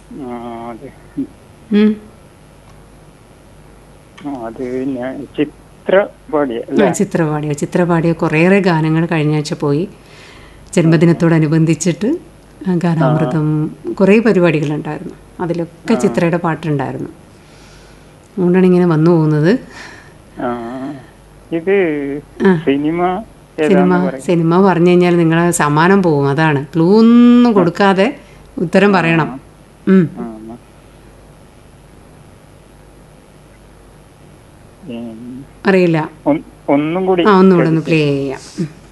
ആ, അത് ഉം. ആ, അത് ഞാൻ ചിത്ര പാടിയ ആ, അല്ലേ ചിത്ര പാടിയോ ചിത്ര പാടിയ കുറേയേറെ ഗാനങ്ങൾ കഴിഞ്ഞ ആഴ്ച പോയി ജന്മദിനത്തോടനുബന്ധിച്ചിട്ട് ആ, ഗാനാമൃതം കുറേ പരിപാടികളുണ്ടായിരുന്നു അതിലൊക്കെ ചിത്രയുടെ പാട്ടുണ്ടായിരുന്നു അതുകൊണ്ടാണ് ഇങ്ങനെ വന്നു പോകുന്നത് ആ, ഇത് ആ. സിനിമ സിനിമ ഏതാന്ന് പറയും സിനിമ പറഞ്ഞു കഴിഞ്ഞാൽ നിങ്ങളെ സമ്മാനം പോവും അതാണ് ക്ലൂ ഒന്നും കൊടുക്കാതെ ഉത്തരം പറയണം ഉം. ആ. ഉം. അറിയില്ല ഒന്ന്- ഒന്നും കൂടി ആ ഒന്നുകൂടെ ഒന്ന് പ്ലേ ചെയ്യാം ഉം.